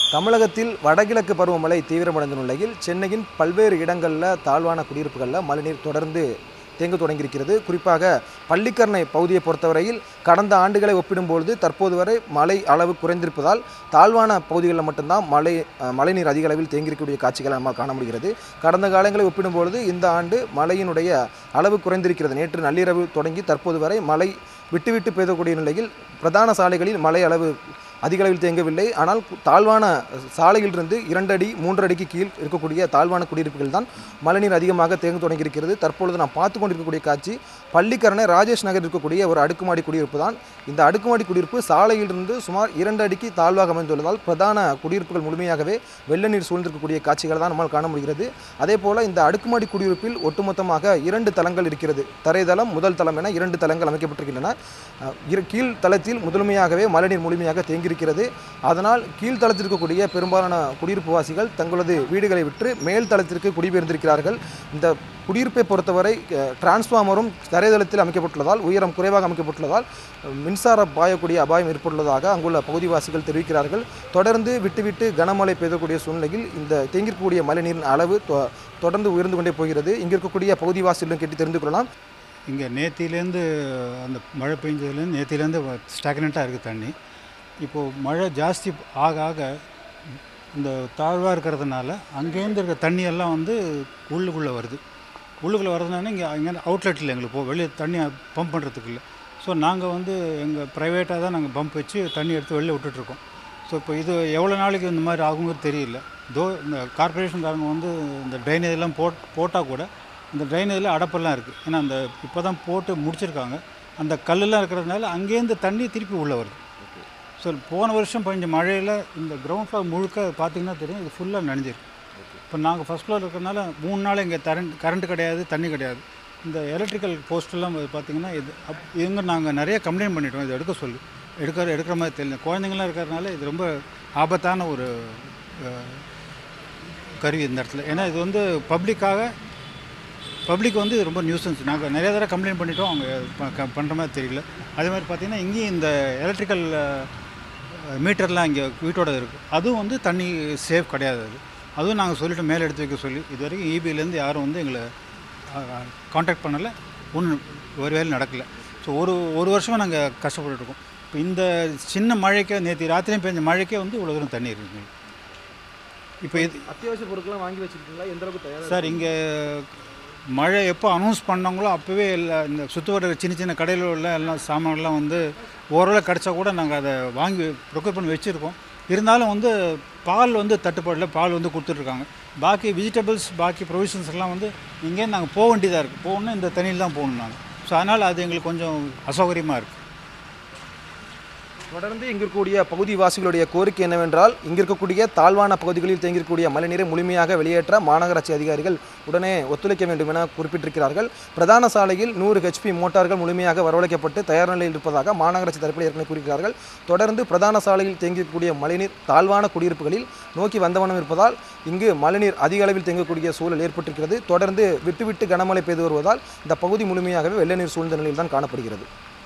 தமிழகத்தில் வடகிழக்கு பருவமழை தீவிரமடைந்த நிலையில் சென்னையின் பல்வேறு இடங்களில் தாழ்வான குடியிருப்புகளில் மழைநீர் தொடர்ந்து தேங்க தொடங்கியிருக்கிறது குறிப்பாக பள்ளிக்கரணை பகுதியை பொறுத்தவரையில் கடந்த ஆண்டுகளை ஒப்பிடும்பொழுது தற்போது வரை மழை அளவு குறைந்திருப்பதால் தாழ்வான பகுதிகளில் மட்டும்தான் மழை அஹ், மழைநீர் அதிக அளவில் தேங்கியிருக்கக்கூடிய காட்சிகளை நம்மால் காண முடிகிறது கடந்த காலங்களை ஒப்பிடும்பொழுது இந்த ஆண்டு மழையினுடைய அளவு குறைந்திருக்கிறது நேற்று நள்ளிரவு தொடங்கி தற்போது வரை மழை விட்டு விட்டு பெய்யக்கூடிய நிலையில் பிரதான சாலைகளில் மழை அளவு அதிக அளவில் தேங்கவில்லை ஆனால் கு- தாழ்வான சாலையிலிருந்து இரண்டு அடி மூன்று அடிக்கு கீழ் இருக்கக்கூடிய தாழ்வான குடியிருப்புகள் தான் மழைநீர் அதிகமாக தேங்க தொடங்கியிருக்கிறது தற்பொழுது நாம் பார்த்து கொண்டிருக்கக்கூடிய காட்சி பள்ளிக்கரணை ராஜேஷ் நகர் இருக்கக்கூடிய ஒரு அடுக்குமாடி குடியிருப்பு தான் இந்த அடுக்குமாடி குடியிருப்பு சாலையிலிருந்து சுமார் இரண்டு அடிக்கு தாழ்வாக அமைந்துள்ளதால் பிரதான குடியிருப்புகள் முழுமையாகவே வெள்ள நீர் சூழ்ந்திருக்கக்கூடிய காட்சிகளை தான் நம்மால் காண முடிகிறது அதே போல இந்த அடுக்குமாடி குடியிருப்பில் ஒட்டுமொத்தமாக இரண்டு தளங்கள் இருக்கிறது தரைதளம் முதல் தளம் என இரண்டு தளங்கள் அமைக்கப்பட்டிருக்கின்றன அஹ், இரு கீழ் தளத்தில் முழுமையாகவே மழைநீர் முழுமையாக தேங்கியிருக்கிறது அதனால் கீழ் தளத்தில் இருக்கக்கூடிய பெரும்பாலான குடியிருப்பு வாசிகள் தங்களது வீடுகளை விற்று மேல் தளத்திற்கு குடிபெயர்ந்திருக்கிறார்கள் இந்த குடியிருப்பை பொறுத்தவரை அஹ், டிரான்ஸ்ஃபார்மரும் தரைதளத்தில் அமைக்கப்பட்டுள்ளதால் உயரம் குறைவாக அமைக்கப்பட்டுள்ளதால் அஹ், மின்சாரம் பாயக்கூடிய அபாயம் ஏற்பட்டுள்ளதாக அங்குள்ள பகுதிவாசிகள் தெரிவிக்கிறார்கள் தொடர்ந்து விட்டுவிட்டு கனமழை பெய்யக்கூடிய சூழ்நிலையில் இந்த தேங்கியிருக்கக்கூடிய மழைநீரின் அளவு தொ- தொடர்ந்து உயர்ந்து கொண்டே போகிறது இங்கே இருக்கக்கூடிய பகுதிவாசிகளிடம் கேட்டு தெரிந்து கொள்ளலாம் இங்கே நேத்திலேருந்து அந்த மழை பெஞ்சதுலேருந்து நேத்திலேருந்து ஸ்டாக்னண்ட்டாக இருக்குது தண்ணி இப்போது மழை ஜாஸ்தி ஆக ஆக இந்த தாழ்வாக இருக்கிறதுனால அங்கேருந்து இருக்கிற தண்ணி எல்லாம் வந்து உள்ளுக்குள்ளே வருது உள்ளுக்குள்ளே வரதுனால இங்கே இங்கே அவுட்லெட் இல்லை எங்களுக்கு போ வெளியே தண்ணி பம்ப் பண்ணுறதுக்கு இல்லை ஸோ நாங்கள் வந்து எங்கள் ப்ரைவேட்டாக தான் நாங்கள் பம்ப் வச்சு தண்ணி எடுத்து வெளில விட்டுட்ருக்கோம் ஸோ இப்போ இது எவ்வளோ நாளைக்கு இந்த மாதிரி ஆகுங்கிறது தெரியல தோ இந்த கார்ப்பரேஷன்காரங்க வந்து இந்த ட்ரைனேஜ் எல்லாம் போட் போட்டால் கூட இந்த ட்ரைனேஜில் அடப்பெல்லாம் இருக்குது ஏன்னா அந்த இப்போ தான் போட்டு முடிச்சிருக்காங்க அந்த கல்லெல்லாம் இருக்கிறதுனால அங்கேருந்து தண்ணி திருப்பி உள்ளே வருது ஸோ போன வருஷம் பெஞ்ச மழையில் இந்த கிரவுண்ட் ஃப்ளோர் முழுக்க பார்த்தீங்கன்னா தெரியும் இது ஃபுல்லாக நனைஞ்சிருக்கு இப்போ நாங்கள் ஃபஸ்ட் ஃப்ளோர் இருக்கிறதுனால மூணு நாள் இங்கே கரண்ட் கரண்ட் கிடையாது தண்ணி கிடையாது இந்த எலக்ட்ரிக்கல் போஸ்டெல்லாம் பார்த்தீங்கன்னா இது அப் இவங்க நாங்கள் நிறைய கம்ப்ளைண்ட் பண்ணிட்டோம் இது எடுக்க சொல்லி எடுக்கிற எடுக்கிற மாதிரி தெரியல குழந்தைங்களாம் இருக்கிறதுனால இது ரொம்ப ஆபத்தான ஒரு அஹ், கருவி இந்த இடத்துல ஏன்னா இது வந்து பப்ளிக்காக பப்ளிக் வந்து இது ரொம்ப நியூசன்ஸ் நாங்கள் நிறைய தடவை கம்ப்ளைண்ட் பண்ணிட்டோம் அவங்க பண்ணுற மாதிரி தெரியல அதே மாதிரி பார்த்தீங்கன்னா இங்கேயும் இந்த எலக்ட்ரிக்கல் மீட்டர்லாம் இங்கே வீட்டோட இருக்குது அதுவும் வந்து தண்ணி சேஃப் கிடையாது அது அதுவும் நாங்கள் சொல்லிட்டு மேலே எடுத்து வைக்க சொல்லி இது வரைக்கும் இபிலேருந்து யாரும் வந்து எங்களை காண்டாக்ட் பண்ணலை ஒன்றும் ஒரு வேலை நடக்கலை ஸோ ஒரு ஒரு வருஷமாக நாங்கள் கஷ்டப்பட்டுட்டு இருக்கோம் இப்போ இந்த சின்ன மழைக்கே நேற்று ராத்திரியும் பெஞ்ச மழைக்கே வந்து இவ்வளோ தூரம் தண்ணி இருக்குங்க இப்போ இது அத்தியாவசிய பொருட்கள்லாம் வாங்கி வச்சிருக்கீங்களா எந்த அளவுக்கு தயாராக சார் இங்கே மழை எப்போ அனௌன்ஸ் பண்ணாங்களோ அப்போவே எல்லா இந்த சுற்று வர சின்ன சின்ன கடையில் உள்ள எல்லாம் சாமான்லாம் வந்து ஓரளவு கிடச்சா கூட நாங்கள் அதை வாங்கி ப்ரொக்யூர் பண்ணி வச்சுருக்கோம் இருந்தாலும் வந்து பால் வந்து தட்டுப்பாடில் பால் வந்து கொடுத்துட்ருக்காங்க பாக்கி வெஜிடபிள்ஸ் பாக்கி ப்ரொவிஷன்ஸ் எல்லாம் வந்து இங்கேருந்து நாங்கள் போக வேண்டியதாக இருக்குது போகணுன்னா இந்த தண்ணியில் தான் போகணும் நாங்கள் ஸோ அதனால் அது எங்களுக்கு கொஞ்சம் அசௌகரியமாக இருக்குது தொடர்ந்து இங்க இருக்கக்கூடிய பகுதிவாசிகளுடைய கோரிக்கை என்னவென்றால் இங்க இருக்கக்கூடிய தாழ்வான பகுதிகளில் தேங்கியிருக்கக்கூடிய மழைநீரை முழுமையாக வெளியேற்ற மாநகராட்சி அதிகாரிகள் உடனே ஒத்துழைக்க வேண்டும் என குறிப்பிட்டிருக்கிறார்கள் பிரதான சாலையில் நூறு ஹெச்பி மோட்டார்கள் முழுமையாக வரவழைக்கப்பட்டு தயார் நிலையில் இருப்பதாக மாநகராட்சி தரப்பில் ஏற்கனவே கூறுகிறார்கள் தொடர்ந்து பிரதான சாலையில் தேங்கியிருக்கக்கூடிய மழைநீர் தாழ்வான குடியிருப்புகளில் நோக்கி வந்தவனம் இருப்பதால் இங்கு மழைநீர் அதிக அளவில் தேங்கக்கூடிய சூழல் ஏற்பட்டிருக்கிறது தொடர்ந்து விட்டுவிட்டு கனமழை பெய்து வருவதால் இந்த பகுதி முழுமையாகவே வெள்ள நீர் சூழ்ந்த நிலையில் தான் காணப்படுகிறது